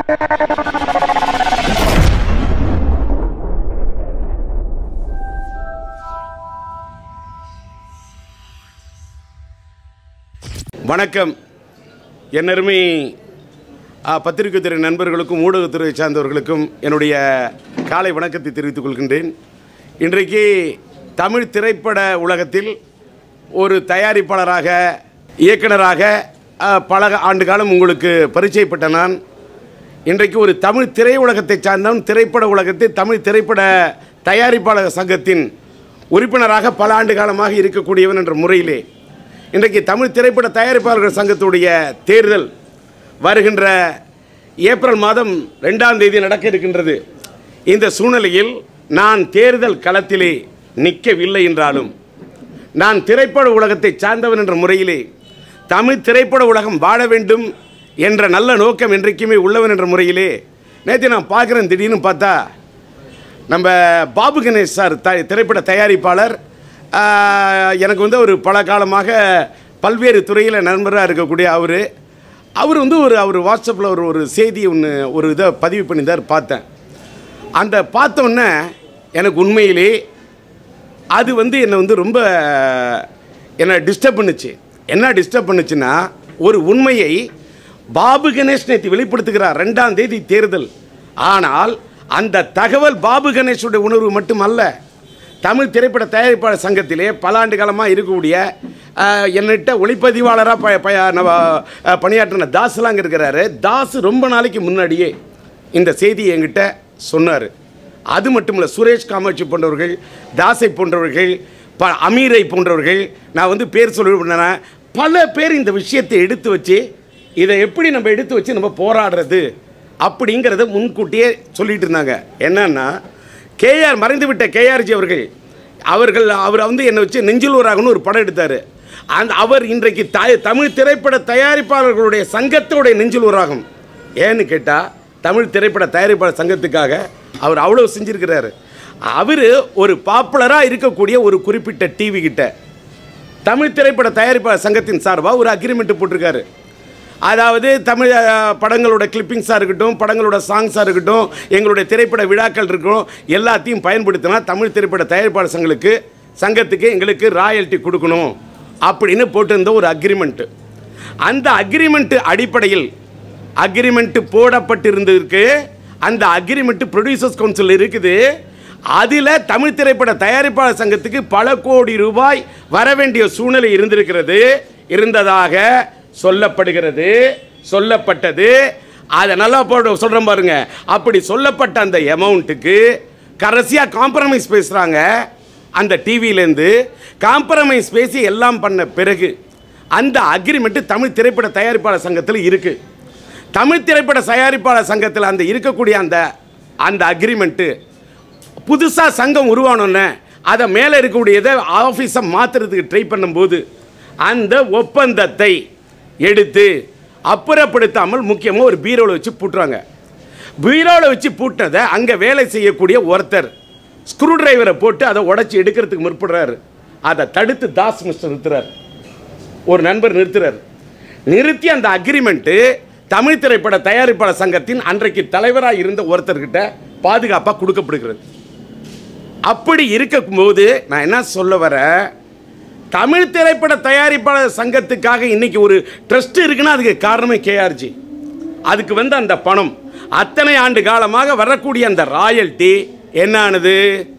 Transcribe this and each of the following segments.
வணக்கம் என் அருமை ஆ, பத்திரிகைத்துறை நண்பர்களுக்கும் ஊடகத்துறை சார்ந்தவர்களுக்கும் என்னுடைய காலை வணக்கத்தை தெரிவித்துக் கொள்கின்றேன் இன்றைக்கு தமிழ் திரைப்பட உலகத்தில் ஒரு தயாரிப்பாளராக இயக்குனராக ஆ, பல ஆண்டு காலம் உங்களுக்கு பரிச்சயப்பட்ட நான் இன்றைக்கு ஒரு தமிழ் திரையுலகத்தை சார்ந்தவன் திரைப்பட உலகத்தில் தமிழ் திரைப்பட தயாரிப்பாளர் சங்கத்தின் உறுப்பினராக பல ஆண்டு காலமாக இருக்கக்கூடியவன் என்ற முறையிலே இன்றைக்கு தமிழ் திரைப்பட தயாரிப்பாளர்கள் சங்கத்துடைய தேர்தல் வருகின்ற ஏப்ரல் மாதம் ரெண்டாம் தேதி நடக்க இருக்கின்றது இந்த சூழ்நிலையில் நான் தேர்தல் களத்திலே நிற்கவில்லை என்றாலும் நான் திரைப்பட உலகத்தை சார்ந்தவன் என்ற முறையிலே தமிழ் திரைப்பட உலகம் வாழ வேண்டும் என்ற நல்ல நோக்கம் என்றைக்குமே உள்ளவன் என்ற முறையிலே நேற்று நான் பார்க்குறேன் திடீர்னு பார்த்தா நம்ம பாபு கணேஷ் சார் த திரைப்பட தயாரிப்பாளர் ஆஹ், எனக்கு வந்து ஒரு பல காலமாக பல்வேறு துறையில் நண்பராக இருக்கக்கூடிய அவர் அவர் வந்து ஒரு அவர் வாட்ஸ்அப்பில் ஒரு ஒரு செய்தி ஒன்று ஒரு இதை பதிவு பண்ணியிருந்தார் பார்த்தேன் அந்த பார்த்த உடனே எனக்கு உண்மையிலே அது வந்து என்னை வந்து ரொம்ப என்னை டிஸ்டர்ப் பண்ணுச்சு என்ன டிஸ்டர்ப் பண்ணுச்சுன்னா ஒரு உண்மையை பாபு கணேஷ் நேற்று வெளிப்படுத்துகிறார் ரெண்டாம் தேதி தேர்தல் ஆனால் அந்த தகவல் பாபு கணேஷுடைய உணர்வு மட்டுமல்ல தமிழ் திரைப்பட தயாரிப்பாளர் சங்கத்திலே பல ஆண்டு காலமாக இருக்கக்கூடிய ஆஹ், என்னிட்ட ஒளிப்பதிவாளராக ப ப நம்ம, ஆஹ், பணியாற்றின தாஸ்லாம் அங்கே இருக்கிறாரு தாஸ் ரொம்ப நாளைக்கு முன்னாடியே இந்த செய்தியை என்கிட்ட சொன்னார் அது மட்டும் இல்லை சுரேஷ் காமாட்சி போன்றவர்கள் தாசை போன்றவர்கள் ப அமீரை போன்றவர்கள் நான் வந்து பேர் சொல்லி பல பேர் இந்த விஷயத்தை எடுத்து வச்சு இதை எப்படி நம்ம எடுத்து வச்சு நம்ம போராடுறது அப்படிங்கிறத முன்கூட்டியே சொல்லிட்டு இருந்தாங்க என்னன்னா கேஆர் மறைந்துவிட்ட கேஆர்ஜி அவர்கள் அவர்கள் அவர் வந்து என்னை வச்சு நெஞ்சிலூராகனு ஒரு படம் எடுத்தார் அந்த அவர் இன்றைக்கு த தமிழ் திரைப்பட தயாரிப்பாளர்களுடைய சங்கத்தோடைய நெஞ்சிலூராகும் ஏன்னு கேட்டால் தமிழ் திரைப்பட தயாரிப்பாளர் சங்கத்துக்காக அவர் அவ்வளோ செஞ்சிருக்கிறாரு அவர் ஒரு பாப்புலராக இருக்கக்கூடிய ஒரு குறிப்பிட்ட டிவி கிட்ட தமிழ் திரைப்பட தயாரிப்பாளர் சங்கத்தின் சார்பாக ஒரு அக்ரிமெண்ட் போட்டிருக்காரு அதாவது தமிழ் அஹ், படங்களோட கிளிப்பிங்ஸாக இருக்கட்டும் படங்களோட சாங்ஸாக இருக்கட்டும் எங்களுடைய திரைப்பட விழாக்கள் இருக்கட்டும் எல்லாத்தையும் பயன்படுத்தினா தமிழ் திரைப்பட தயாரிப்பாளர் சங்களுக்கு சங்கத்துக்கு எங்களுக்கு ராயல்ட்டி கொடுக்கணும் அப்படின்னு போட்டிருந்த ஒரு அக்ரிமெண்ட்டு அந்த அக்ரிமெண்ட் அடிப்படையில் அக்ரிமெண்ட் போடப்பட்டிருந்ததுக்கு அந்த அக்ரிமெண்ட் ப்ரொடியூசர்ஸ் கவுன்சில் இருக்குது அதில் தமிழ் திரைப்பட தயாரிப்பாளர் சங்கத்துக்கு பல கோடி ரூபாய் வர வேண்டிய சூழ்நிலை இருந்திருக்கிறது இருந்ததாக சொல்லப்படுகிறது சொல்லப்பட்டது அதை நல்லா போட சொல்கிறேன் பாருங்க அப்படி சொல்லப்பட்ட அந்த அமௌண்ட்டுக்கு கடைசியாக காம்ப்ரமைஸ் பேசுகிறாங்க அந்த டிவியிலேருந்து காம்ப்ரமைஸ் பேசி எல்லாம் பண்ண பிறகு அந்த அக்ரிமெண்ட்டு தமிழ் திரைப்பட தயாரிப்பாளர் சங்கத்தில் இருக்குது தமிழ் திரைப்பட தயாரிப்பாளர் சங்கத்தில் அந்த இருக்கக்கூடிய அந்த அந்த அக்ரிமெண்ட்டு புதுசாக சங்கம் உருவானோன்னே அதை மேலே இருக்கக்கூடியதை ஆஃபீஸை மாற்றுறதுக்கு ட்ரை பண்ணும்போது அந்த ஒப்பந்தத்தை எடுத்து அப்புறப்படுத்தாமல் முக்கியமாக ஒரு பீரோவில் வச்சு பூட்டுறாங்க பீரோவில் வச்சு பூட்டினதை அங்கே வேலை செய்யக்கூடிய ஒருத்தர் ஸ்க்ரூ டிரைவரை போட்டு அதை உடைச்சி எடுக்கிறதுக்கு முற்படுறாரு அதை தடுத்து தாஸ் மிஸ்டர் நிறுத்துறாரு ஒரு நண்பர் நிறுத்துறார் நிறுத்தி அந்த அக்ரிமெண்ட்டு தமிழ் திரைப்பட தயாரிப்பாளர் சங்கத்தின் அன்றைக்கு தலைவராக இருந்த ஒருத்தர்கிட்ட பாதுகாப்பாக கொடுக்கப்படுகிறது அப்படி இருக்கும்போது நான் என்ன சொல்ல வரேன் தமிழ் திரைப்பட தயாரிப்பாளர் சங்கத்துக்காக இன்னைக்கு ஒரு ட்ரஸ்ட் இருக்குன்னா அதுக்கு காரணமே கேஆர்ஜி அதுக்கு வந்து அந்த பணம் அத்தனை ஆண்டு காலமாக வரக்கூடிய அந்த ராயல்ட்டி என்ன ஆனது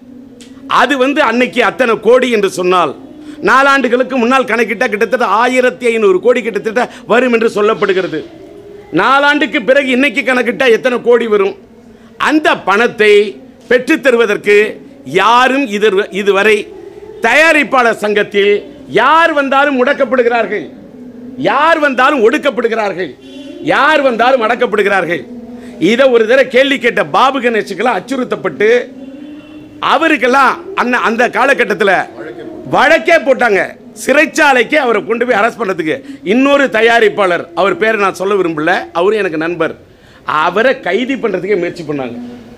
அது வந்து அன்னைக்கு அத்தனை கோடி என்று சொன்னால் நாலாண்டுகளுக்கு முன்னால் கணக்கிட்ட கிட்டத்தட்ட ஆயிரத்தி ஐநூறு கோடி கிட்டத்தட்ட வரும் என்று சொல்லப்படுகிறது நாலாண்டுக்கு பிறகு இன்னைக்கு கணக்கிட்டா எத்தனை கோடி வரும் அந்த பணத்தை பெற்றுத் தருவதற்கு யாரும் இது இதுவரை தயாரிப்பாளர் சங்கத்தில் யார் வந்தாலும் முடக்கப்படுகிறார்கள் யார் வந்தாலும் ஒடுக்கப்படுகிறார்கள் யார் வந்தாலும் அடக்கப்படுகிறார்கள் இதை ஒரு தடவை கேள்வி கேட்ட பாபு கணேஷுக்கெல்லாம் அச்சுறுத்தப்பட்டு அவருக்கெல்லாம் அண்ணா அந்த காலகட்டத்தில் வழக்கே போட்டாங்க சிறைச்சாலைக்கு அவரை கொண்டு போய் அரெஸ்ட் பண்ணுறதுக்கு இன்னொரு தயாரிப்பாளர் அவர் பேரை நான் சொல்ல விரும்பல அவரும் எனக்கு நண்பர் அவரை கைது பண்ணுறதுக்கே முயற்சி பண்ணாங்க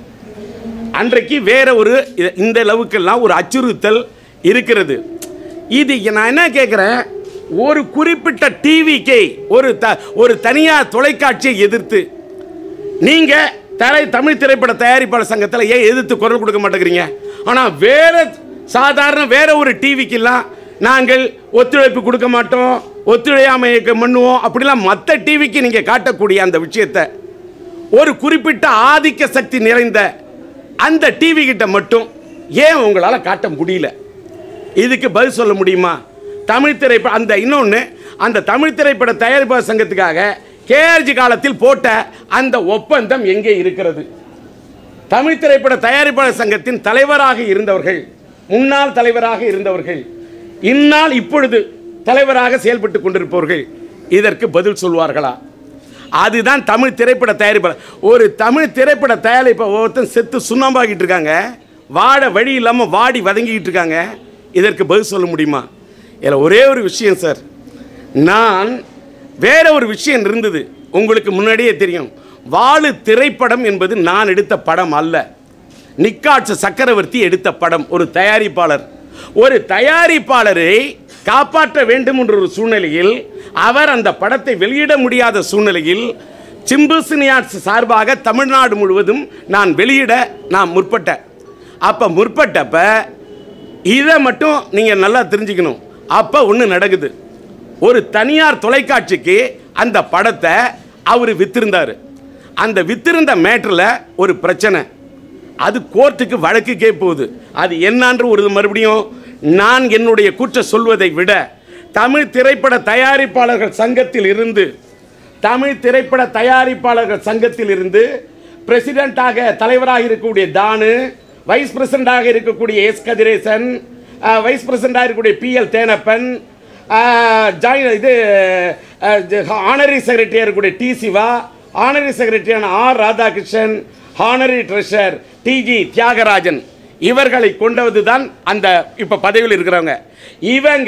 அன்றைக்கு வேற ஒரு இ- இந்த அளவுக்கெல்லாம் ஒரு அச்சுறுத்தல் இருக்கிறது இது நான் என்ன கேட்குறேன் ஒரு குறிப்பிட்ட டிவிக்கு ஒரு த ஒரு தனியார் தொலைக்காட்சியை எதிர்த்து நீங்க தலை தமிழ் திரைப்பட தயாரிப்பாளர் சங்கத்தில் ஏன் எதிர்த்து குரல் கொடுக்க மாட்டேங்கிறீங்க ஆனால் வேற சாதாரண வேற ஒரு டிவிக்கெல்லாம் நாங்கள் ஒத்துழைப்பு கொடுக்க மாட்டோம் ஒத்துழையாமை இயக்கம் பண்ணுவோம் அப்படிலாம் மற்ற டிவிக்கு நீங்கள் காட்டக்கூடிய அந்த விஷயத்தை ஒரு குறிப்பிட்ட ஆதிக்க சக்தி நிறைந்த அந்த டிவி கிட்ட மட்டும் ஏன் உங்களால் காட்ட முடியல இதுக்கு பதில் சொல்ல முடியுமா தமிழ் திரைப்பட அந்த இன்னொன்று அந்த தமிழ் திரைப்பட தயாரிப்பாளர் சங்கத்துக்காக கேஆர்ஜி காலத்தில் போட்ட அந்த ஒப்பந்தம் எங்கே இருக்கிறது தமிழ் திரைப்பட தயாரிப்பாளர் சங்கத்தின் தலைவராக இருந்தவர்கள் முன்னாள் தலைவராக இருந்தவர்கள் இந்நாள் இப்பொழுது தலைவராக செயல்பட்டு கொண்டிருப்பவர்கள் இதற்கு பதில் சொல்வார்களா அதுதான் தமிழ் திரைப்பட தயாரிப்பாளர் ஒரு தமிழ் திரைப்பட தயாரிப்பை ஒருத்தன் செத்து சுண்ணாம்பாக்கிட்டு இருக்காங்க வாட வழி இல்லாமல் வாடி வதங்கிக்கிட்டு இருக்காங்க இதற்கு பதில் சொல்ல முடியுமா இதில் ஒரே ஒரு விஷயம் சார் நான் வேற ஒரு விஷயம் இருந்தது உங்களுக்கு முன்னாடியே தெரியும் வாழு திரைப்படம் என்பது நான் எடுத்த படம் அல்ல நிக்காட்ச சக்கரவர்த்தி எடுத்த படம் ஒரு தயாரிப்பாளர் ஒரு தயாரிப்பாளரை காப்பாற்ற வேண்டும் என்ற ஒரு சூழ்நிலையில் அவர் அந்த படத்தை வெளியிட முடியாத சூழ்நிலையில் சிம்பு சினியார்ட்ஸ் சார்பாக தமிழ்நாடு முழுவதும் நான் வெளியிட நான் முற்பட்டேன் அப்போ முற்பட்டப்ப இதை மட்டும் நீங்கள் நல்லா தெரிஞ்சுக்கணும் அப்போ ஒன்று நடக்குது ஒரு தனியார் தொலைக்காட்சிக்கு அந்த படத்தை அவர் வித்திருந்தார் அந்த வித்திருந்த மேட்டரில் ஒரு பிரச்சனை அது கோர்ட்டுக்கு வழக்குக்கே போகுது அது என்னான்று ஒரு மறுபடியும் நான் என்னுடைய குற்றம் சொல்வதை விட தமிழ் திரைப்பட தயாரிப்பாளர்கள் சங்கத்தில் இருந்து தமிழ் திரைப்பட தயாரிப்பாளர்கள் சங்கத்தில் இருந்து பிரசிடென்ட்டாக தலைவராக இருக்கக்கூடிய தானு வைஸ் பிரசிடென்ட்டாக இருக்கக்கூடிய எஸ் கதிரேசன் அஹ், வைஸ் பிரசிடென்ட்டாக இருக்கக்கூடிய பி எல் தேனப்பன் அஹ், ஜாயின் இது ஆனரி செக்ரட்டரியாக இருக்கக்கூடிய டி சிவா ஆனரி செக்ரட்டரியான R Radhakrishnan honorary treasurer T G Thiyagarajan இவர்களை கொண்டது தான் அந்த இப்போ பதவியில் இருக்கிறவங்க இவங்க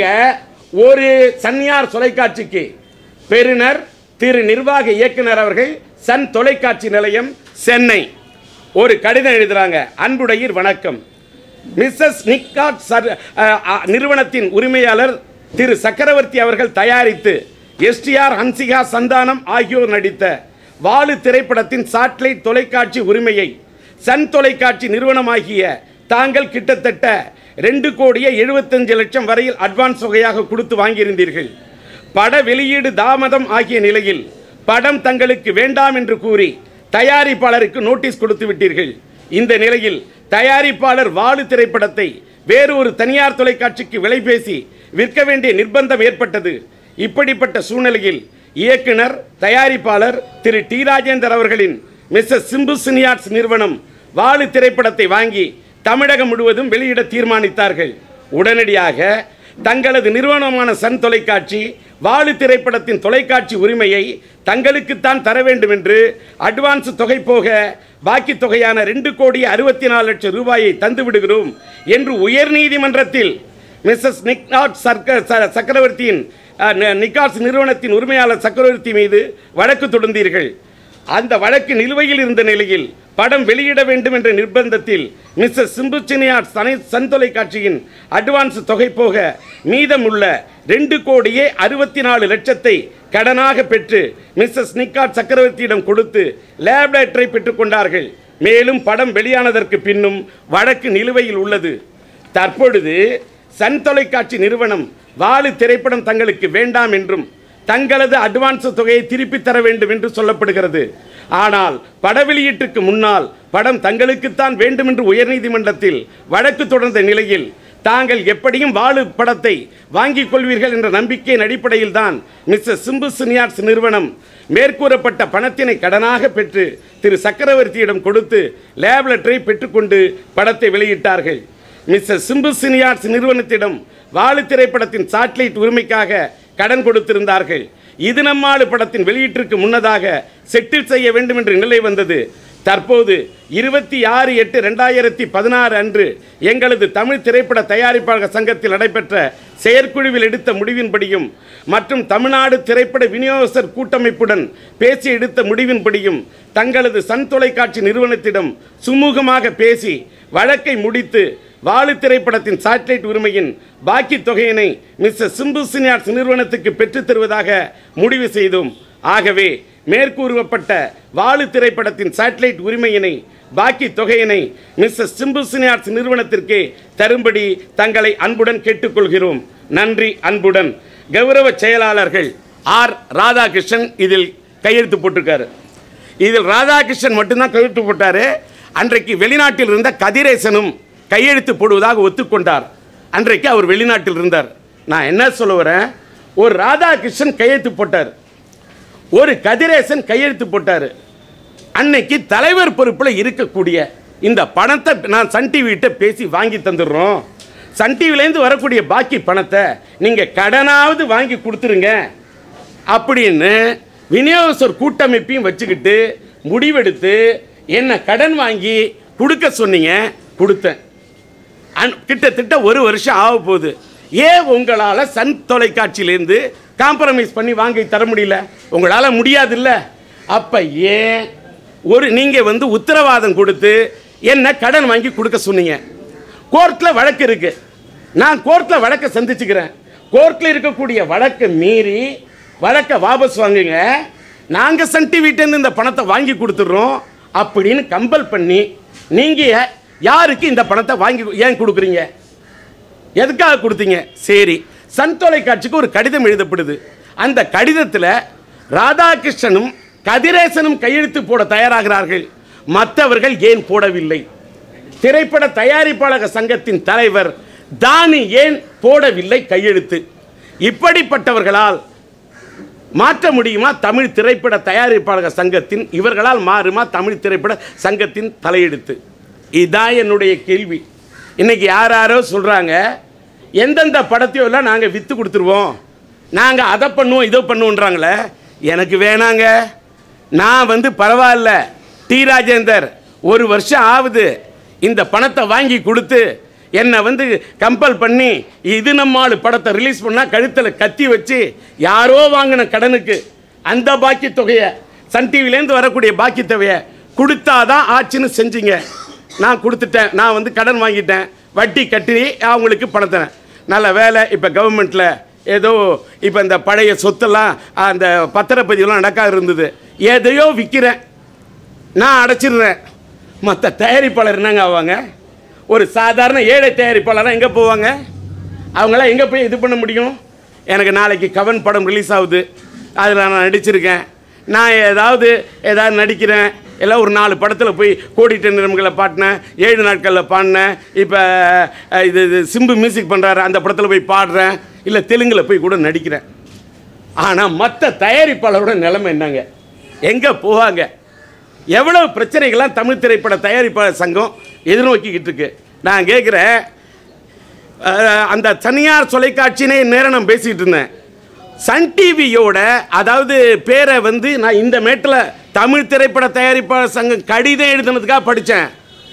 ஒரு சன்னியார் தொலைக்காட்சிக்கு பெறுநர் திரு நிர்வாக இயக்குனர் அவர்கள் சன் தொலைக்காட்சி நிலையம் சென்னை ஒரு கடிதம் எழுதுறாங்க அன்புடையீர் வணக்கம் மிஸ்ஸஸ் நிக்காட் சர் அஹ், அஹ், நிறுவனத்தின் உரிமையாளர் திரு சக்கரவர்த்தி அவர்கள் தயாரித்து எஸ்டிஆர் ஹன்சிகா சந்தானம் ஆகியோர் நடித்த வாலு திரைப்படத்தின் சாட்டலைட் தொலைக்காட்சி உரிமையை சன் தொலைக்காட்சி நிறுவனமாகிய தாங்கள் கிட்டத்தட்ட ரெண்டு கோடியே எழுபத்தஞ்சு லட்சம் வரையில் அட்வான்ஸ் தொகையாக கொடுத்து வாங்கியிருந்தீர்கள் பட வெளியீடு தாமதம் ஆகிய நிலையில் படம் தங்களுக்கு வேண்டாம் என்று கூறி தயாரிப்பாளருக்கு நோட்டீஸ் கொடுத்து விட்டீர்கள் இந்த நிலையில் தயாரிப்பாளர் வாலு திரைப்படத்தை வேறு ஒரு தனியார் தொலைக்காட்சிக்கு விலை பேசி விற்க வேண்டிய நிர்பந்தம் ஏற்பட்டது இப்படிப்பட்ட சூழ்நிலையில் இயக்குனர் தயாரிப்பாளர் திரு டி ராஜேந்தர் அவர்களின் மிஸ்ஸஸ் சிம்பு சினியார்ட்ஸ் நிறுவனம் வாலு திரைப்படத்தை வாங்கி தமிழகம் முழுவதும் வெளியிட தீர்மானித்தார்கள் உடனடியாக தங்களது நிறுவனமான சன் தொலைக்காட்சி வாலு திரைப்படத்தின் தொலைக்காட்சி உரிமையை தங்களுக்குத்தான் தர வேண்டும் என்று அட்வான்ஸ் தொகை போக பாக்கி தொகையான ரெண்டு கோடி அறுபத்தி நாலு லட்சம் ரூபாயை தந்து விடுகிறோம் என்று உயர்நீதிமன்றத்தில் மிஸ்ஸஸ் நிக்நாட் சர்க்க ச- சக்கரவர்த்தியின் அஹ், நி- நிக்காஸ் நிறுவனத்தின் உரிமையாளர் சக்கரவர்த்தி மீது வழக்கு தொடர்ந்தீர்கள் அந்த வழக்கு நிலுவையில் இருந்த நிலையில் படம் வெளியிட வேண்டும் என்ற நிர்பந்தத்தில் மிஸ்ஸஸ் சிம்பு சினியார் சனை சன் தொலைக்காட்சியின் அட்வான்ஸ் தொகை போக மீதமுள்ள ரெண்டு கோடியே அறுபத்தி நாலு லட்சத்தை கடனாக பெற்று மிஸ்ஸஸ் நிக்காட் சக்கரவர்த்தியிடம் கொடுத்து லேப் லெட்டரை பெற்றுக்கொண்டார்கள் மேலும் படம் வெளியானதற்கு பின்னும் வழக்கு நிலுவையில் உள்ளது தற்பொழுது சன் தொலைக்காட்சி நிறுவனம் வாலு திரைப்படம் தங்களுக்கு வேண்டாம் என்றும் தங்களது அட்வான்ஸ் தொகையை திருப்பி தர வேண்டும் என்று சொல்லப்படுகிறது ஆனால் பட வெளியீட்டுக்கு முன்னால் படம் தங்களுக்குத்தான் வேண்டும் என்று உயர்நீதிமன்றத்தில் வழக்கு தொடர்ந்த நிலையில் தாங்கள் எப்படியும் வாழு படத்தை வாங்கிக் கொள்வீர்கள் என்ற நம்பிக்கையின் அடிப்படையில் தான் மிஸ்டர் சிம்பு சினியார்ஸ் நிறுவனம் மேற்கூறப்பட்ட பணத்தினை கடனாக பெற்று திரு சக்கரவர்த்தியிடம் கொடுத்து லேப் லெட்டரை பெற்றுக்கொண்டு படத்தை வெளியிட்டார்கள் மிஸ்டர் சிம்பு சினியார்ஸ் நிறுவனத்திடம் வாழு திரைப்படத்தின் சாட்டிலைட் உரிமைக்காக கடன் கொடுத்திருந்தார்கள் இது நம்மாடு படத்தின் வெளியீட்டிற்கு முன்னதாக செட்டில் செய்ய வேண்டும் என்ற நிலை வந்தது தற்போது இருபத்தி ஆறு எட்டு ரெண்டாயிரத்தி பதினாறு அன்று எங்களது தமிழ் திரைப்பட தயாரிப்பாளர் சங்கத்தில் நடைபெற்ற செயற்குழுவில் எடுத்த முடிவின்படியும் மற்றும் தமிழ்நாடு திரைப்பட விநியோகஸ்தர் கூட்டமைப்புடன் பேசி எடுத்த முடிவின்படியும் தங்களது சன் தொலைக்காட்சி நிறுவனத்திடம் சுமூகமாக பேசி வழக்கை முடித்து வாழு திரைப்படத்தின் சாட்டிலைட் உரிமையின் பாக்கி தொகையினை மிஸ்டர் சிம்பு சினியார்ஸ் நிறுவனத்துக்கு பெற்றுத் தருவதாக முடிவு செய்தோம் ஆகவே மேற்கூறுவப்பட்ட வாழு திரைப்படத்தின் சேட்டலைட் உரிமையினை பாக்கி தொகையினை மிஸ்ஸஸ் சிம்பு சினியார்ட்ஸ் நிறுவனத்திற்கு தரும்படி தங்களை அன்புடன் கேட்டுக்கொள்கிறோம் நன்றி அன்புடன் கௌரவ செயலாளர்கள் ஆர் ராதாகிருஷ்ணன் இதில் கையெழுத்து போட்டிருக்காரு இதில் ராதாகிருஷ்ணன் மட்டும்தான் கையெழுத்து போட்டாரு அன்றைக்கு வெளிநாட்டில் இருந்த கதிரேசனும் கையெழுத்து போடுவதாக ஒத்துக்கொண்டார் அன்றைக்கு அவர் வெளிநாட்டில் இருந்தார் நான் என்ன சொல்ல வரேன் ஒரு ராதாகிருஷ்ணன் கையெழுத்து போட்டார் ஒரு கதிரேசன் கையெழுத்து போட்டார் அன்னைக்கு தலைவர் பொறுப்பில் இருக்கக்கூடிய இந்த பணத்தை நான் சன் டிவிகிட்ட பேசி வாங்கி தந்துடுறோம் சன் டிவிலேருந்து வரக்கூடிய பாக்கி பணத்தை நீங்கள் கடனாவது வாங்கி கொடுத்துருங்க அப்படின்னு விநியோகஸ்தர் கூட்டமைப்பையும் வச்சுக்கிட்டு முடிவெடுத்து என்ன கடன் வாங்கி கொடுக்க சொன்னீங்க கொடுத்தேன் அன்- கிட்டத்தட்ட ஒரு வருஷம் ஆக போகுது ஏன் உங்களால் சன் தொலைக்காட்சியிலேருந்து காம்ப்ரமைஸ் பண்ணி வாங்கி தர முடியல உங்களால் முடியாதுல்ல அப்போ ஏன் ஒரு நீங்கள் வந்து உத்தரவாதம் கொடுத்து என்ன கடன் வாங்கி கொடுக்க சொன்னீங்க கோர்ட்டில் வழக்கு இருக்கு நான் கோர்ட்டில் வழக்கை சந்திச்சுக்கிறேன் கோர்ட்டில் இருக்கக்கூடிய வழக்கை மீறி வழக்கை வாபஸ் வாங்குங்க நாங்கள் சன் டிவிட்டேருந்து இந்த பணத்தை வாங்கி கொடுத்துட்றோம் அப்படின்னு கம்பல் பண்ணி நீங்கள் யாருக்கு இந்த பணத்தை வாங்கி ஏன் கொடுக்குறீங்க எதுக்காக கொடுத்தீங்க சரி சன் தொலைக்காட்சிக்கு ஒரு கடிதம் எழுதப்படுது அந்த கடிதத்தில் ராதாகிருஷ்ணனும் கதிரேசனும் கையெழுத்து போட தயாராகிறார்கள் மற்றவர்கள் ஏன் போடவில்லை திரைப்பட தயாரிப்பாளர் சங்கத்தின் தலைவர் தானி ஏன் போடவில்லை கையெழுத்து இப்படிப்பட்டவர்களால் மாற்ற முடியுமா தமிழ் திரைப்பட தயாரிப்பாளர் சங்கத்தின் இவர்களால் மாறுமா தமிழ் திரைப்பட சங்கத்தின் தலையெழுத்து இதுதான் என்னுடைய கேள்வி இன்னைக்கு யார் யாரோ சொல்கிறாங்க எந்தெந்த படத்தையோ எல்லாம் நாங்கள் விற்று கொடுத்துருவோம் நாங்கள் அதை பண்ணுவோம் இதை பண்ணுவோன்றாங்களே எனக்கு வேணாங்க நான் வந்து பரவாயில்ல டி ராஜேந்தர் ஒரு வருஷம் ஆகுது இந்த பணத்தை வாங்கி கொடுத்து என்னை வந்து கம்பல் பண்ணி இது நம்மாளு படத்தை ரிலீஸ் பண்ணால் கழுத்தில் கத்தி வச்சு யாரோ வாங்கின கடனுக்கு அந்த பாக்கி தொகையை சன் டிவிலேருந்து வரக்கூடிய பாக்கி தொகையை கொடுத்தாதான் ஆச்சுன்னு செஞ்சீங்க நான் கொடுத்துட்டேன் நான் வந்து கடன் வாங்கிட்டேன் வட்டி கட்டி அவங்களுக்கு பணத்தை நல்ல வேலை இப்போ கவர்மெண்ட்டில் ஏதோ இப்போ இந்த பழைய சொத்தெல்லாம் அந்த பத்திரப்பதிவெல்லாம் நடக்காது இருந்தது எதையோ விற்கிறேன் நான் அடைச்சிடுறேன் மற்ற தயாரிப்பாளர் என்னங்க ஆவாங்க ஒரு சாதாரண ஏழை தயாரிப்பாளராக எங்கே போவாங்க அவங்களாம் எங்கே போய் இது பண்ண முடியும் எனக்கு நாளைக்கு கவன் படம் ரிலீஸ் ஆகுது அதில் நான் நடிச்சிருக்கேன் நான் ஏதாவது ஏதாவது நடிக்கிறேன் எல்லாம் ஒரு நாலு படத்தில் போய் கோடிட்ட நிறம்களை பாடினேன் ஏழு நாட்களில் பாடினேன் இப்போ இது இது சிம்பு மியூசிக் பண்ணுறாரு அந்த படத்தில் போய் பாடுறேன் இல்லை தெலுங்கில் போய் கூட நடிக்கிறேன் ஆனால் மற்ற தயாரிப்பாளரோட நிலைமை என்னங்க எங்கே போவாங்க எவ்வளவு பிரச்சனைகள்லாம் தமிழ் திரைப்பட தயாரிப்பாளர் சங்கம் எதிர்நோக்கிக்கிட்டு இருக்கு நான் கேட்குறேன் அந்த தனியார் தொலைக்காட்சினே நேரம் நான் பேசிக்கிட்டு இருந்தேன் சன் டிவியோட அதாவது பேரை வந்து நான் இந்த மேட்டில் தமிழ் திரைப்பட தயாரிப்பாளர் சங்கம் கடிதம் எழுதுனதுக்காக படித்தேன்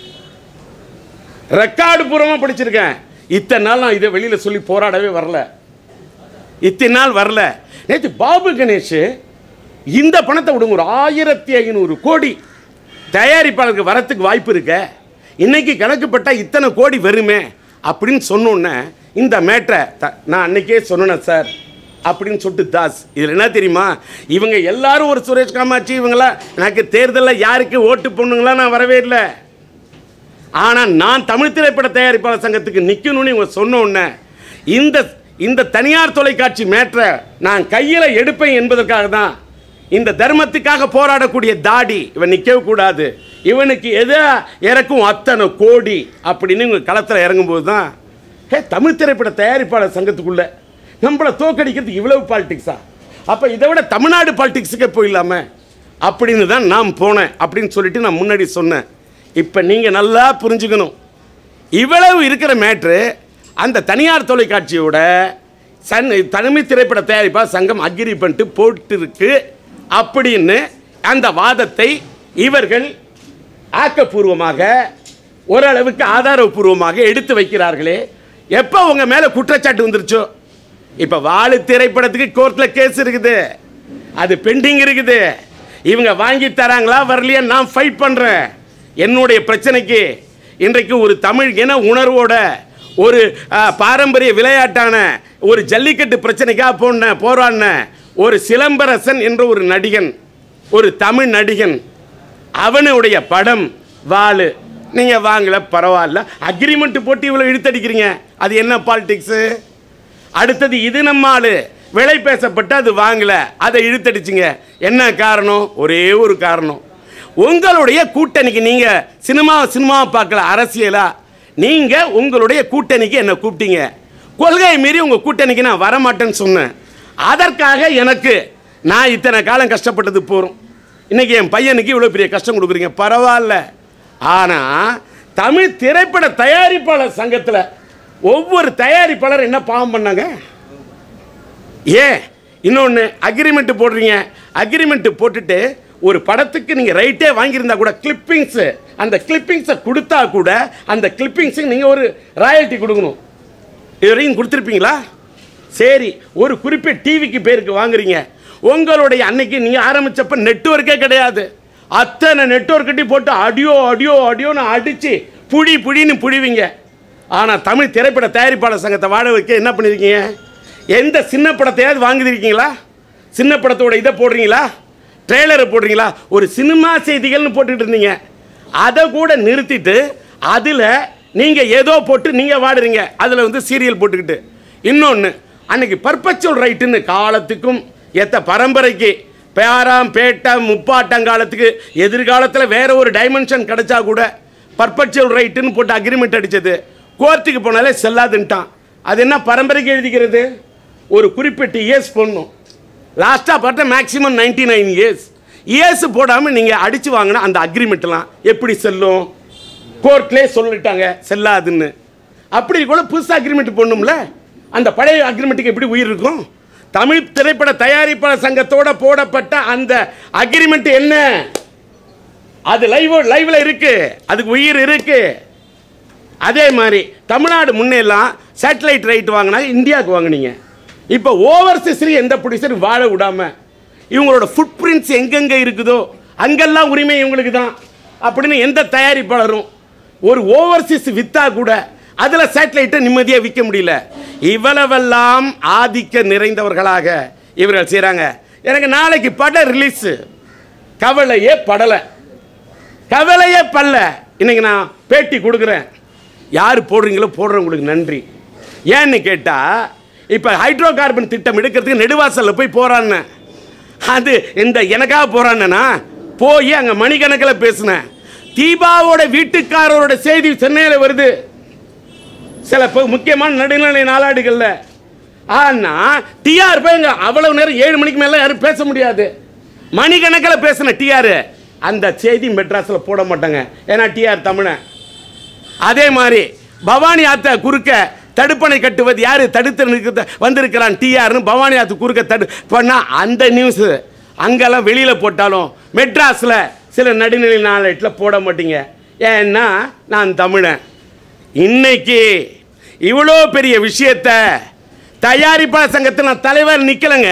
ரெக்கார்டு பூர்வமாக படிச்சிருக்கேன் இத்தனை நாள் நான் இதை வெளியில் சொல்லி போராடவே வரல இத்தனை நாள் வரல நேற்று பாபு கணேஷ் இந்த பணத்தை விடுங்க ஒரு ஆயிரத்தி ஐநூறு கோடி தயாரிப்பாளருக்கு வரத்துக்கு வாய்ப்பு இருக்க இன்னைக்கு கணக்குப்பட்ட இத்தனை கோடி வருமே அப்படின்னு சொன்னோன்னே இந்த மேட்டரை த நான் அன்னைக்கே சொன்னேன் சார் அப்படின்னு சொல்லிட்டு தாஸ் இதில் என்ன தெரியுமா இவங்க எல்லாரும் ஒரு சுரேஷ் காமாட்சி இவங்களாம் எனக்கு தேர்தலில் யாருக்கு ஓட்டு பொண்ணுங்களா நான் வரவே இல்லை ஆனால் நான் தமிழ் திரைப்பட தயாரிப்பாளர் சங்கத்துக்கு நிற்கணும்னு இவங்க சொன்ன உடனே இந்த இந்த தனியார் தொலைக்காட்சி மேட்ரை நான் கையில் எடுப்பேன் என்பதற்காக தான் இந்த தர்மத்துக்காக போராடக்கூடிய தாடி இவன் நிற்கவே கூடாது இவனுக்கு எதை இறக்கும் அத்தனை கோடி அப்படின்னு இவங்க களத்தில் இறங்கும்போது தான் ஹே தமிழ் திரைப்பட தயாரிப்பாளர் சங்கத்துக்குள்ள நம்மளை தோக்கடிக்கிறதுக்கு இவ்வளவு பாலிடிக்ஸா அப்போ இதை விட தமிழ்நாடு பாலிடிக்ஸுக்கே போயிடலாமே அப்படின்னு தான் நான் போனேன் அப்படின்னு சொல்லிட்டு நான் முன்னாடி சொன்னேன் இப்போ நீங்கள் நல்லா புரிஞ்சுக்கணும் இவ்வளவு இருக்கிற மேட்ரு அந்த தனியார் தொலைக்காட்சியோட சன் தனிமை திரைப்பட தயாரிப்பா சங்கம் அக்ரி பண்ணிட்டு போட்டிருக்கு அப்படின்னு அந்த வாதத்தை இவர்கள் ஆக்கப்பூர்வமாக ஓரளவுக்கு ஆதாரபூர்வமாக எடுத்து வைக்கிறார்களே எப்போ உங்கள் மேலே குற்றச்சாட்டு வந்துருச்சோ இப்போ வாழு திரைப்படத்துக்கு கோர்ட்டில் கேஸ் இருக்குது அது பெண்டிங் இருக்குது இவங்க வாங்கி தராங்களா வரலையா நான் ஃபைட் பண்ணுறேன் என்னுடைய பிரச்சனைக்கு இன்றைக்கு ஒரு தமிழ் இன உணர்வோட ஒரு ஆ, பாரம்பரிய விளையாட்டான ஒரு ஜல்லிக்கட்டு பிரச்சனைக்காக போன போராடின ஒரு சிலம்பரசன் என்ற ஒரு நடிகன் ஒரு தமிழ் நடிகன் அவனுடைய படம் வாளு நீங்கள் வாங்கல பரவாயில்ல அக்ரிமெண்ட் போட்டு இவ்வளோ இழுத்தடிக்கிறீங்க அது என்ன பாலிடிக்ஸு அடுத்தது இது நம்ம ஆளு விலை பேசப்பட்டு அது வாங்கல அதை இழுத்தடிச்சிங்க என்ன காரணம் ஒரே ஒரு காரணம் உங்களுடைய கூட்டணிக்கு நீங்க சினிமா சினிமா பார்க்கல அரசியலா நீங்க உங்களுடைய கூட்டணிக்கு என்ன கூப்பிட்டீங்க கொள்கையை மீறி உங்க கூட்டணிக்கு நான் வரமாட்டேன்னு சொன்னேன் அதற்காக எனக்கு நான் இத்தனை காலம் கஷ்டப்பட்டது போகிறோம் இன்னைக்கு என் பையனுக்கு இவ்வளோ பெரிய கஷ்டம் கொடுக்குறீங்க பரவாயில்ல ஆனால் தமிழ் திரைப்பட தயாரிப்பாளர் சங்கத்தில் ஒவ்வொரு தயாரிப்பாளர் என்ன பாவம் பண்ணாங்க ஏன் இன்னொன்று அக்ரிமெண்ட் போடுறீங்க அக்ரிமெண்ட் போட்டுட்டு ஒரு படத்துக்கு நீங்கள் ரைட்டே வாங்கியிருந்தா கூட கிளிப்பிங்ஸு அந்த கிளிப்பிங்ஸை கொடுத்தா கூட அந்த கிளிப்பிங்ஸுக்கு நீங்கள் ஒரு ராயல்ட்டி கொடுக்கணும் இது வரைக்கும் கொடுத்துருப்பீங்களா சரி ஒரு குறிப்பிட்ட டிவிக்கு பேருக்கு வாங்குறீங்க உங்களுடைய அன்னைக்கு நீங்கள் ஆரம்பிச்சப்ப நெட்வொர்க்கே கிடையாது அத்தனை நெட்வொர்க்கிட்டி போட்டு அடியோ அடியோ அடியோன்னு அடித்து புடி புடின்னு புடிவீங்க ஆனால் தமிழ் திரைப்பட தயாரிப்பாளர் சங்கத்தை வாழ வைக்க என்ன பண்ணியிருக்கீங்க எந்த சின்ன படத்தையாவது வாங்கியிருக்கீங்களா சின்ன படத்தோட இதை போடுறீங்களா ட்ரெய்லரை போடுறீங்களா ஒரு சினிமா செய்திகள்னு போட்டுட்டு இருந்தீங்க அதை கூட நிறுத்திட்டு அதில் நீங்கள் ஏதோ போட்டு நீங்கள் வாடுறீங்க அதில் வந்து சீரியல் போட்டுக்கிட்டு இன்னொன்று அன்னைக்கு பர்பச்சுவல் ரைட்டுன்னு காலத்துக்கும் எத்த பரம்பரைக்கு பேராம் பேட்டம் முப்பாட்டங்காலத்துக்கு எதிர்காலத்தில் வேற ஒரு டைமென்ஷன் கிடைச்சா கூட பர்பச்சுவல் ரைட்டுன்னு போட்டு அக்ரிமெண்ட் அடித்தது கோர்ட்டுக்கு போனாலே செல்லாதுன்ட்டான் அது என்ன பரம்பரைக்கு எழுதிக்கிறது ஒரு குறிப்பிட்ட இயர்ஸ் போடணும் லாஸ்ட்டாக பார்த்தா maximum ninety nine years years போடாமல் நீங்கள் அடித்து வாங்கின அந்த அக்ரிமெண்ட்லாம் எப்படி செல்லும் கோர்ட்லேயே சொல்லிட்டாங்க செல்லாதுன்னு அப்படி கூட புதுசாக அக்ரிமெண்ட் போடணும்ல அந்த பழைய அக்ரிமெண்ட்டுக்கு எப்படி உயிர் இருக்கும் தமிழ் திரைப்பட தயாரிப்பாளர் சங்கத்தோட போடப்பட்ட அந்த அக்ரிமெண்ட் என்ன அது லைவ் லைவ்ல இருக்கு அதுக்கு உயிர் இருக்கு அதே மாதிரி தமிழ்நாடு முன்னெல்லாம் சேட்டலைட் ரைட் வாங்கினாங்க இந்தியாவுக்கு வாங்குனீங்க இப்போ ஓவர்சீஸ்ல எந்த ப்ரொடியூசர் வாழ விடாம இவங்களோட ஃபுட் பிரிண்ட்ஸ் எங்கெங்கே இருக்குதோ அங்கெல்லாம் உரிமை இவங்களுக்கு தான் அப்படின்னு எந்த தயாரிப்பாளரும் ஒரு ஓவர்சீஸ் வித்தா கூட அதில் சேட்டலைட்டை நிம்மதியாக விற்க முடியல இவ்வளவெல்லாம் ஆதிக்க நிறைந்தவர்களாக இவர்கள் செய்கிறாங்க எனக்கு நாளைக்கு படம் ரிலீஸு கவலையே படலை கவலையே பல்ல இன்னைக்கு நான் பேட்டி கொடுக்குறேன் யார் போடுறீங்களோ போடுறவங்களுக்கு நன்றி ஏன்னு கேட்டால் இப்போ ஹைட்ரோ கார்பன் திட்டம் எடுக்கிறதுக்கு நெடுவாசலில் போய் போகிறான்னு அது இந்த எனக்காக போகிறான்னா போய் அங்கே மணிக்கணக்கில் பேசினேன் தீபாவோட வீட்டுக்காரரோட செய்தி சென்னையில் வருது சில இப்போ முக்கியமான நடுநிலை நாளாடுகளில் ஆனால் டிஆர் போய் இங்க அவ்வளவு நேரம் ஏழு மணிக்கு மேலே யாரும் பேச முடியாது மணிக்கணக்கில் பேசின டிஆர் அந்த செய்தி மெட்ராஸில் போட மாட்டாங்க ஏன்னா டிஆர் தமிழன் அதே மாதிரி பவானி ஆத்த குறுக்க தடுப்பணை கட்டுவது யார் தடுத்து நிற்க வந்திருக்கிறான் டிஆர்னு பவானி ஆத்து குறுக்க தடு பண்ணால் அந்த நியூஸு அங்கெல்லாம் வெளியில் போட்டாலும் மெட்ராஸில் சில நடுநிலை நாளேட்டில் போட மாட்டீங்க ஏன்னா நான் தமிழன் இன்னைக்கு இவ்வளோ பெரிய விஷயத்த தயாரிப்பாளர் சங்கத்தில் நான் தலைவர் நிற்கலைங்க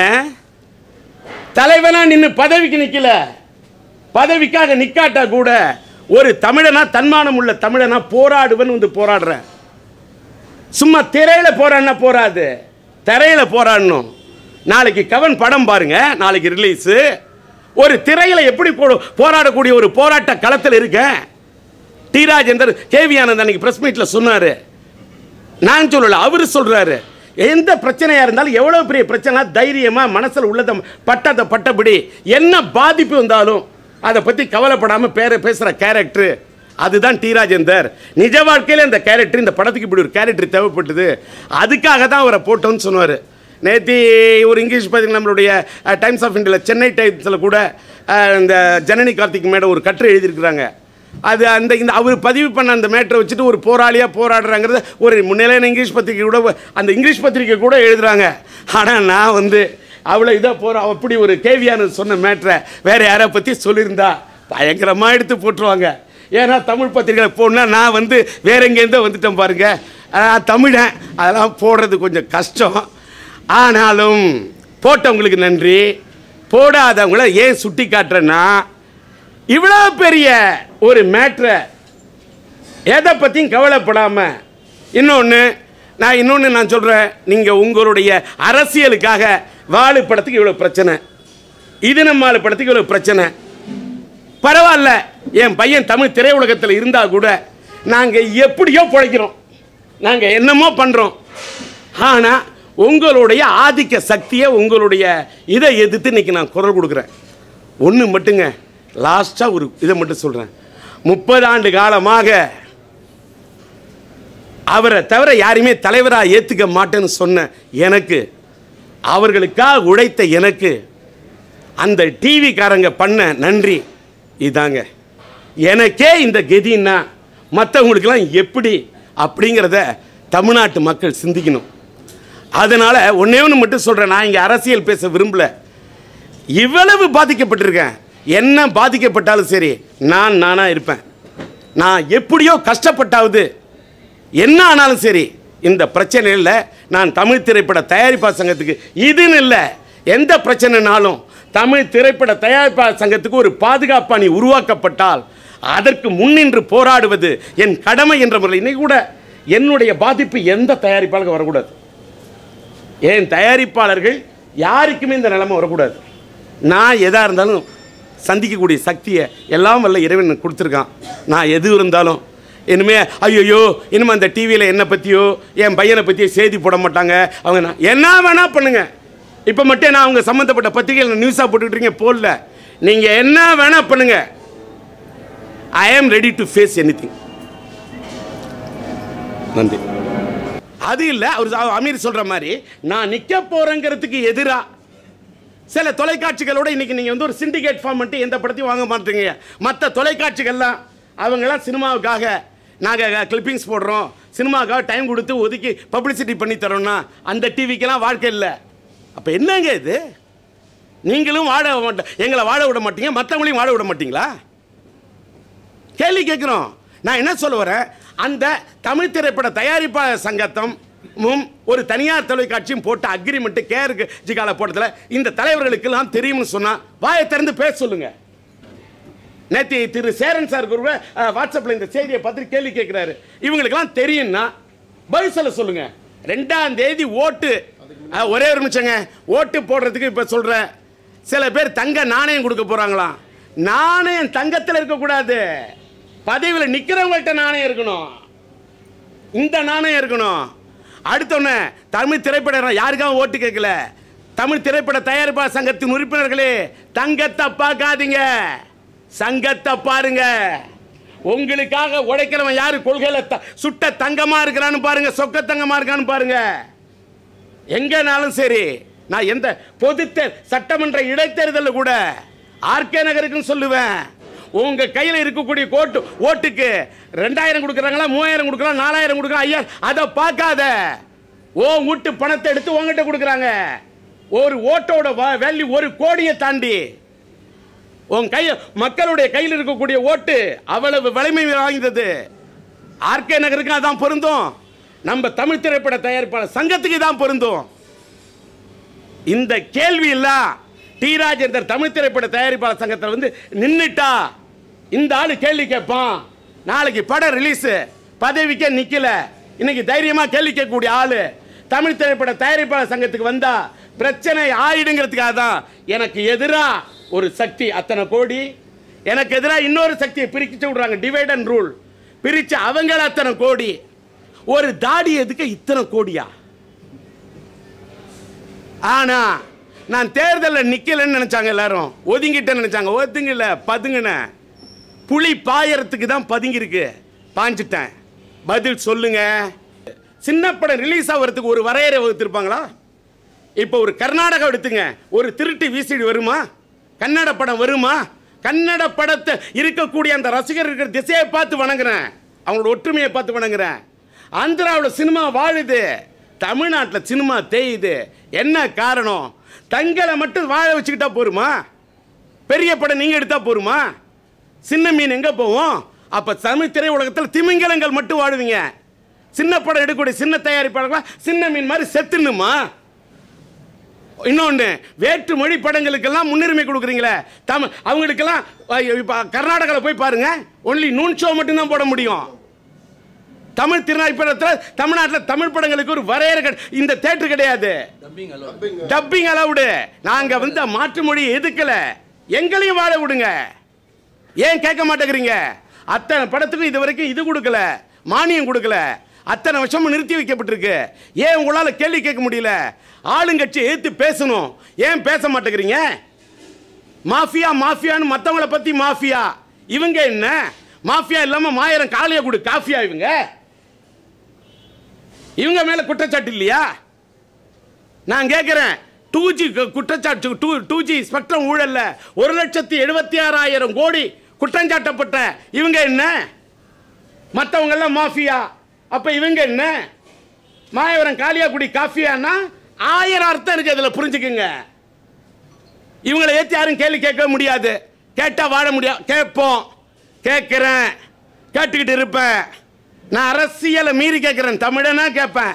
தலைவனா நின்று பதவிக்கு நிற்கல பதவிக்காக நிக்காட்டா கூட ஒரு தமிழனா தன்மானம் உள்ள தமிழனா போராடுவன் வந்து போராடுறேன் சும்மா திரையில போராடினா போராது திரையில போராடணும் நாளைக்கு கவன் படம் பாருங்க நாளைக்கு ரிலீஸு ஒரு திரையில எப்படி போ- போராடக்கூடிய ஒரு போராட்ட களத்தில் இருக்க டி ராஜேந்தர் கேவி ஆனந்த் அன்னைக்கு பிரஸ் மீட்ல சொன்னாரு நான் சொல்லல அவர் சொல்றாரு எந்த பிரச்சனையா இருந்தாலும் எவ்வளவு பெரிய பிரச்சனை தைரியமா மனசுல உள்ளத பட்டதை பட்டபடி என்ன பாதிப்பு வந்தாலும் அதை பத்தி கவலைப்படாம பேர பேசுற கேரக்டர் அதுதான் டி ராஜேந்தர் நிஜ வாழ்க்கையில இந்த கேரக்டர் இந்த படத்துக்கு இப்படி ஒரு கேரக்டர் தேவைப்பட்டது அதுக்காக தான் அவரை போட்டோன்னு சொன்னார் நேத்தி ஒரு இங்கிலீஷ் பதிவு நம்மளுடைய டைம்ஸ் ஆஃப் இந்தியாவில் சென்னை டைம்ஸில் கூட அஹ், இந்த ஜனனி கார்த்திக் மேடம் ஒரு கட்டுரை எழுதியிருக்கிறாங்க அது அந்த இந்த அவர் பதிவு பண்ண அந்த மேட்டரை வச்சுட்டு ஒரு போராளியாக போராடுறாங்கிறத ஒரு முன்னிலையான இங்கிலீஷ் பத்திரிக்கை கூட அந்த இங்கிலீஷ் பத்திரிக்கை கூட எழுதுறாங்க ஆனால் நான் வந்து அவ்வளோ இதாக போகிற அப்படி ஒரு கேவியான சொன்ன மேட்டரை வேற யாரை பற்றி சொல்லியிருந்தா பயங்கரமாக எடுத்து போட்டுருவாங்க ஏன்னா தமிழ் பத்திரிகையில் போடணும்னா நான் வந்து வேற எங்கேருந்தோ வந்துட்டேன் பாருங்க நான் தமிழன் அதெல்லாம் போடுறது கொஞ்சம் கஷ்டம் ஆனாலும் போட்டவங்களுக்கு நன்றி போடாதவங்கள ஏன் சுட்டி காட்டுறேன்னா இவ்வளோ பெரிய ஒரு மேட்ரை எதை பற்றியும் கவலைப்படாமல் இன்னொன்று நான் இன்னொன்று நான் சொல்கிறேன் நீங்கள் உங்களுடைய அரசியலுக்காக வாழு படத்துக்கு இவ்வளோ பிரச்சனை இது நம்ம படத்துக்கு ஒரு பிரச்சனை பரவாயில்ல என் பையன் தமிழ் திரையுலகத்தில் இருந்தா கூட நாங்கள் எப்படியோ பிழைக்கிறோம் நாங்கள் என்னமோ பண்ணுறோம் ஆனால் உங்களுடைய ஆதிக்க சக்தியை உங்களுடைய இதை எதிர்த்து இன்னைக்கு நான் குரல் கொடுக்குறேன் ஒன்று மட்டுங்க லாஸ்ட்டாக ஒரு இதை மட்டும் சொல்கிறேன் முப்பது ஆண்டு காலமாக அவரை தவிர யாரையுமே தலைவராக ஏற்றுக்க மாட்டேன்னு சொன்ன எனக்கு அவர்களுக்காக உழைத்த எனக்கு அந்த டிவிக்காரங்க பண்ண நன்றி இதாங்க எனக்கே இந்த கதின்னா மற்றவங்களுக்கெல்லாம் எப்படி அப்படிங்கிறத தமிழ்நாட்டு மக்கள் சிந்திக்கணும் அதனால் ஒன்றே ஒன்று மட்டும் சொல்கிறேன் நான் இங்கே அரசியல் பேச விரும்பல இவ்வளவு பாதிக்கப்பட்டிருக்கேன் என்ன பாதிக்கப்பட்டாலும் சரி நான் நானாக இருப்பேன் நான் எப்படியோ கஷ்டப்பட்டாவது என்ன ஆனாலும் சரி இந்த பிரச்சனையில் நான் தமிழ் திரைப்பட தயாரிப்பாளர் சங்கத்துக்கு இதுன்னு இல்லை எந்த பிரச்சனைனாலும் தமிழ் திரைப்பட தயாரிப்பாளர் சங்கத்துக்கு ஒரு பாதுகாப்பு அணி உருவாக்கப்பட்டால் அதற்கு முன்னின்று போராடுவது என் கடமை என்ற முறையில் இன்னைக்கு கூட என்னுடைய பாதிப்பு எந்த தயாரிப்பாளருக்கு வரக்கூடாது என் தயாரிப்பாளர்கள் யாருக்குமே இந்த நிலைமை வரக்கூடாது நான் எதாக இருந்தாலும் சந்திக்கக்கூடிய சக்தியை எல்லாம் வல்ல இறைவன் எனக்கு கொடுத்துருக்கான் நான் எது இருந்தாலும் இனிமே ஐயோ இனிமே அந்த டிவியில் என்னை பற்றியோ என் பையனை பற்றியோ செய்தி போட மாட்டாங்க அவங்க நான் என்ன வேணா பண்ணுங்க இப்போ மட்டும் நான் அவங்க சம்மந்தப்பட்ட பத்திரிகையில் நியூஸாக போட்டுக்கிட்டீங்க போடல நீங்கள் என்ன வேணா பண்ணுங்க ஐ am ready to face any நன்றி அது இல்லை அவர் அமீர் சொல்ற மாதிரி நான் நிக்க போறேங்கிறதுக்கு எதிரா சில தொலைக்காட்சிகளோட இன்னைக்கு நீங்க வந்து ஒரு சிண்டிகேட் ஃபார்ம் பண்ணிட்டு எந்த படத்தையும் வாங்க மாட்டீங்க மற்ற தொலைக்காட்சிகள்லாம் அவங்கெல்லாம் சினிமாவுக்காக நாங்கள் கிளிப்பிங்ஸ் போடுறோம் சினிமாவுக்காக டைம் கொடுத்து ஒதுக்கி பப்ளிசிட்டி பண்ணி தரோம்னா அந்த டிவிக்கெல்லாம் வாழ்க்கை இல்லை அப்போ என்னங்க இது நீங்களும் வாழ மாட்ட எங்களை வாழ விட மாட்டீங்க மற்றவங்களையும் வாழ விட மாட்டீங்களா கேள்வி கேட்குறோம் நான் என்ன சொல்ல வரேன் அந்த தமிழ் திரைப்பட தயாரிப்பாளர் சங்கத்தம் மும் ஒரு தனியார் தொலைக்காட்சியும் போட்ட அக்ரிமெண்ட் கேருக்கு ஜிகால போட்டதுல இந்த தலைவர்களுக்கெல்லாம் தெரியும்னு சொன்னா வாயை திறந்து பேச சொல்லுங்க நேத்தி திரு சேரன் சார் குருவ வாட்ஸ்அப்ல இந்த செய்தியை பார்த்து கேள்வி கேட்கிறாரு இவங்களுக்கெல்லாம் தெரியும்னா பதில் சொல்ல சொல்லுங்க ரெண்டாம் தேதி ஓட்டு அஹ், ஒரே ஒரு நிமிஷங்க ஓட்டு போடுறதுக்கு இப்ப சொல்றேன் சில பேர் தங்க நாணயம் கொடுக்க போறாங்களாம் நாணயம் தங்கத்தில் இருக்கக்கூடாது பதவியில் நிக்கிறவங்கள்ட்ட நாணயம் இருக்கணும் இந்த நாணயம் இருக்கணும் அடுத்தொன்னு தமிழ் திரைப்பட யாருக்காகவும் ஓட்டு கேட்கல தமிழ் திரைப்பட தயாரிப்பாளர் சங்கத்தின் உறுப்பினர்களே தங்கத்தை பார்க்காதீங்க சங்கத்தை பாருங்க உங்களுக்காக உழைக்கிறவன் யாரு கொள்கையில த- சுட்ட தங்கமா இருக்கிறான்னு பாருங்க சொக்க தங்கமா இருக்கான்னு பாருங்க எங்கனாலும் சரி நான் எந்த பொது தே- சட்டமன்ற இடைத்தேர்தலில் கூட ஆர்கே நகருக்குன்னு சொல்லுவேன் உங்க கையில இருக்கக்கூடிய கோட்டு ஓட்டுக்கு ரெண்டாயிரம் கொடுக்குறாங்களா மூவாயிரம் கொடுக்குறாங்க நாலாயிரம் கொடுக்குறாங்க ஐயா அதை பார்க்காத ஓ வீட்டு பணத்தை எடுத்து உங்ககிட்ட கொடுக்குறாங்க ஒரு ஓட்டோட வேல்யூ ஒரு கோடியை தாண்டி உன் கை மக்களுடைய கையில் இருக்கக்கூடிய ஓட்டு அவ்வளவு வலிமை வாய்ந்தது ஆர்கே நகருக்கு அதான் பொருந்தும் நம்ம தமிழ் திரைப்பட தயாரிப்பாளர் சங்கத்துக்கு தான் பொருந்தும் இந்த கேள்வி இல்ல டி ராஜேந்தர் தமிழ் திரைப்பட தயாரிப்பாளர் சங்கத்தில் வந்து நின்னுட்டா இந்த ஆளு கேள்வி கேட்பான் நாளைக்கு படம் ரிலீஸ் பதவிக்கே நிக்கல இன்னைக்கு தைரியமா கேள்வி கேட்கக்கூடிய ஆளு தமிழ் திரைப்பட தயாரிப்பாளர் சங்கத்துக்கு வந்தா பிரச்சனை ஆயிடுங்கிறதுக்காக தான் எனக்கு எதிரா ஒரு சக்தி அத்தனை கோடி எனக்கு எதிராக இன்னொரு சக்தியை பிரிச்சு விடுறாங்க டிவைட் அண்ட் ரூல் பிரிச்சு அவங்கள அத்தனை கோடி ஒரு தாடி எதுக்கு இத்தனை கோடியா ஆனா நான் தேர்தலில் நிக்கலன்னு நினைச்சாங்க எல்லாரும் ஒதுங்கிட்டேன்னு நினைச்சாங்க ஒதுங்கல பதுங்கினேன் புலி பாயறதுக்கு தான் பதுங்கிருக்கு பாஞ்சிட்டேன் பதில் சொல்லுங்க சின்ன படம் ரிலீஸ் ஆகிறதுக்கு ஒரு வரையறை வகுத்திருப்பாங்களா இப்போ ஒரு கர்நாடகா எடுத்துங்க ஒரு திருட்டு விசிடி வருமா கன்னட படம் வருமா கன்னட படத்தை இருக்கக்கூடிய அந்த ரசிகர் இருக்கிற திசையை பார்த்து வணங்குறேன் அவங்களோட ஒற்றுமையை பார்த்து வணங்குறேன் ஆந்திராவில் சினிமா வாழுது தமிழ்நாட்டில் சினிமா தேயுது என்ன காரணம் தங்களை மட்டும் வாழ வச்சுக்கிட்டா போருமா பெரிய படம் நீங்கள் எடுத்தா போருமா சின்ன மீன் எங்கே போவோம் அப்போ தமிழ் திரையுலகத்தில் திமிங்கலங்கள் மட்டும் வாழுவீங்க சின்ன படம் எடுக்கக்கூடிய சின்ன தயாரிப்பாளர்களா சின்ன மீன் மாதிரி செத்துணுமா இன்னொன்று வேற்று மொழி படங்களுக்கெல்லாம் முன்னுரிமை கொடுக்குறீங்களே தமிழ் அவங்களுக்கெல்லாம் இப்போ கர்நாடகாவில் போய் பாருங்க ஒன்லி நூன் ஷோ மட்டும்தான் போட முடியும் தமிழ் திரைப்படத்தில் தமிழ்நாட்டில் தமிழ் படங்களுக்கு ஒரு வரையறை கிடை- இந்த தேட்டர் கிடையாது டப்பிங் அலவுடு நாங்க வந்து மாற்று மொழியை எதுக்கல எங்களையும் வாழ விடுங்க ஏன் கேட்க மாட்டேங்கிறீங்க அத்தனை படத்துக்கும் இது வரைக்கும் இது கொடுக்கல மானியம் கொடுக்கல அத்தனை வருஷமும் நிறுத்தி வைக்கப்பட்டிருக்கு ஏன் உங்களால் கேள்வி கேட்க முடியல ஆளுங்கட்சி எதிர்த்து பேசணும் ஏன் பேச மாட்டேங்கிறீங்க மாஃபியா மாஃபியான்னு மற்றவங்கள பற்றி மாஃபியா இவங்க என்ன மாஃபியா இல்லாமல் மாயிரம் காலையை கொடு காஃபியா இவங்க இவங்க மேலே குற்றச்சாட்டு இல்லையா நான் கேட்குறேன் டூ ஜி குற்றச்சாட்டு டூ டூ ஜி ஸ்பெக்ட்ரம் ஊழல்ல ஒரு லட்சத்தி எழுபத்தி ஆறாயிரம் கோடி குற்றஞ்சாட்டப்பட்ட இவங்க என்ன மற்றவங்கெல்லாம் மாஃபியா அப்போ இவங்க என்ன மாயவரம் காளியாக்குடி காஃபியானா ஆயிரம் அர்த்தம் இருக்கு அதில் புரிஞ்சுக்குங்க இவங்களை ஏற்றி யாரும் கேள்வி கேட்க முடியாது கேட்டால் வாழ முடியாது கேட்போம் கேட்குறேன் கேட்டுக்கிட்டு இருப்பேன் நான் அரசியலை மீறி கேட்குறேன் தமிழனா கேட்பேன்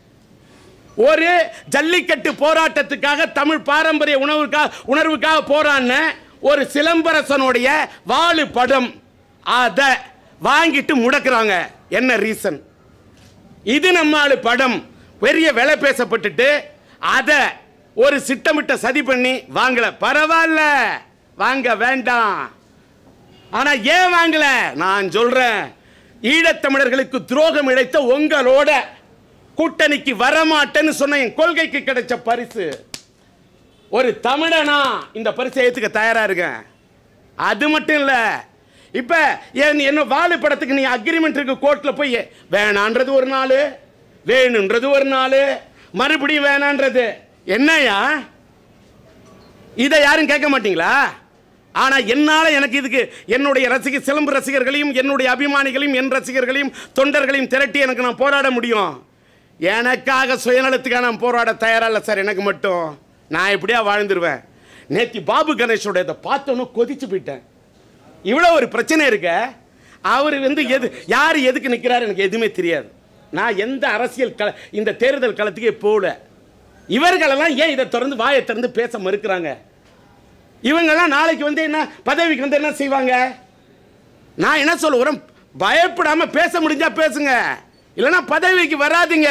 ஒரு ஜல்லிக்கட்டு போராட்டத்துக்காக தமிழ் பாரம்பரிய உணவுக்காக உணர்வுக்காக போராடின ஒரு சிலம்பரசனுடைய வாழு படம் அதை வாங்கிட்டு முடக்குறாங்க என்ன ரீசன் இது நம்ம ஆளு படம் பெரிய விலை பேசப்பட்டுட்டு அதை ஒரு சிட்டமிட்ட சதி பண்ணி வாங்கல பரவாயில்ல வாங்க வேண்டாம் ஆனா ஏன் வாங்கல நான் சொல்றேன் ஈழத்தமிழர்களுக்கு துரோகம் இழைத்த உங்களோட கூட்டணிக்கு வரமாட்டேன்னு சொன்ன என் கொள்கைக்கு கிடைச்ச பரிசு ஒரு தமிழனா இந்த பரிசை ஏத்துக்க தயாரா இருக்கேன் அது மட்டும் இல்ல இப்ப என் என்ன வாழு படத்துக்கு நீ அக்ரிமெண்ட் இருக்கு கோர்ட்ல போய் வேணான்றது ஒரு நாள் வேணுன்றது ஒரு நாள் மறுபடியும் வேணான்றது என்னையா இதை யாரும் கேட்க மாட்டீங்களா ஆனா என்னால எனக்கு இதுக்கு என்னுடைய ரசிக சிலம்பு ரசிகர்களையும் என்னுடைய அபிமானிகளையும் என் ரசிகர்களையும் தொண்டர்களையும் திரட்டி எனக்கு நான் போராட முடியும் எனக்காக சுயநலத்துக்காக நான் போராட தயாரா இல்லை சார் எனக்கு மட்டும் நான் எப்படியா வாழ்ந்துருவேன் நேத்தி பாபு கணேஷோட இதை பார்த்தோன்னு கொதிச்சு போயிட்டேன் இவ்வளோ ஒரு பிரச்சனை இருக்க அவர் வந்து எது யார் எதுக்கு நிற்கிறாரு எனக்கு எதுவுமே தெரியாது நான் எந்த அரசியல் கள இந்த தேர்தல் களத்துக்கே போகல இவர்களெல்லாம் ஏன் இதை திறந்து வாயை திறந்து பேச மறுக்கிறாங்க இவங்கெல்லாம் நாளைக்கு வந்து என்ன பதவிக்கு வந்து என்ன செய்வாங்க நான் என்ன சொல்லுறேன் பயப்படாம பேச முடிஞ்சா பேசுங்க இல்லைன்னா பதவிக்கு வராதீங்க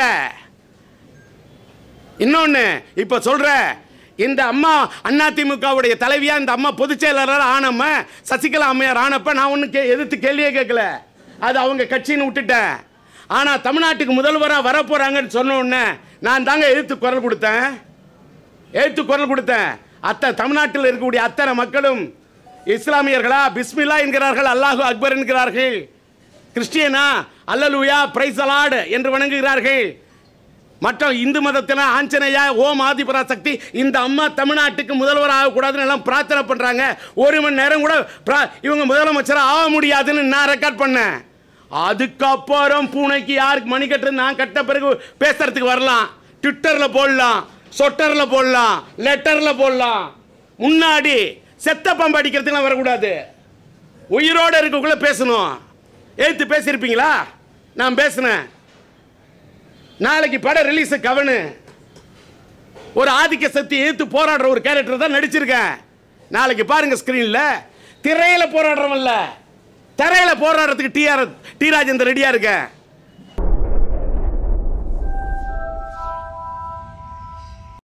இன்னொன்று இப்போ சொல்கிறேன் இந்த அம்மா அதிமுகவுடைய தலைவியா இந்த அம்மா பொதுச் செயலாளர் ஆனம்ம சசிகலா அம்மையார் ஆனப்ப நான் ஒன்றும் கே எதிர்த்து கேள்வியே கேட்கல அது அவங்க கட்சின்னு விட்டுட்டேன் ஆனால் தமிழ்நாட்டுக்கு முதல்வராக வரப்போகிறாங்கன்னு சொன்ன உடனே நான் தாங்க எதிர்த்து குரல் கொடுத்தேன் எழுத்து குரல் கொடுத்தேன் அத்த தமிழ்நாட்டில் இருக்கக்கூடிய அத்தனை மக்களும் இஸ்லாமியர்களா பிஸ்மில்லா என்கிறார்கள் அல்லாஹு அக்பர் என்கிறார்கள் கிறிஸ்டியனா அல்லலுயா பிரைஸ் அலாட் என்று வணங்குகிறார்கள் மற்ற இந்து மதத்தில் ஆஞ்சநேயா ஓம் ஆதிபரா சக்தி இந்த அம்மா தமிழ்நாட்டுக்கு முதல்வர் ஆகக்கூடாதுன்னு எல்லாம் பிரார்த்தனை பண்ணுறாங்க ஒரு மணி நேரம் கூட பிரா- இவங்க முதலமைச்சர் ஆக முடியாதுன்னு நான் ரெக்கார்ட் பண்ணேன் அதுக்கப்புறம் பூனைக்கு யாருக்கு மணி கட்டுறது நான் கட்ட பிறகு பேசுறதுக்கு வரலாம் ட்விட்டரில் போடலாம் சொட்டரில் போடலாம் லெட்டரில் போடலாம் முன்னாடி செத்த பம்பு அடிக்கிறதுக்குலாம் வரக்கூடாது உயிரோடு இருக்கக்குள்ள பேசணும் எழுத்து பேசியிருப்பீங்களா நான் பேசினேன் நாளைக்கு படம் ரிலீஸ் கவனு ஒரு ஆதிக்க சக்தி எதிர்த்து போராடுற ஒரு கேரக்டர் தான் நடிச்சிருக்கேன் நாளைக்கு பாருங்க ஸ்கிரீன்ல திரையில போராடுறவன்ல திரையில போராடுறதுக்கு டிஆர் டி ராஜேந்தர் ரெடியா இருக்கேன்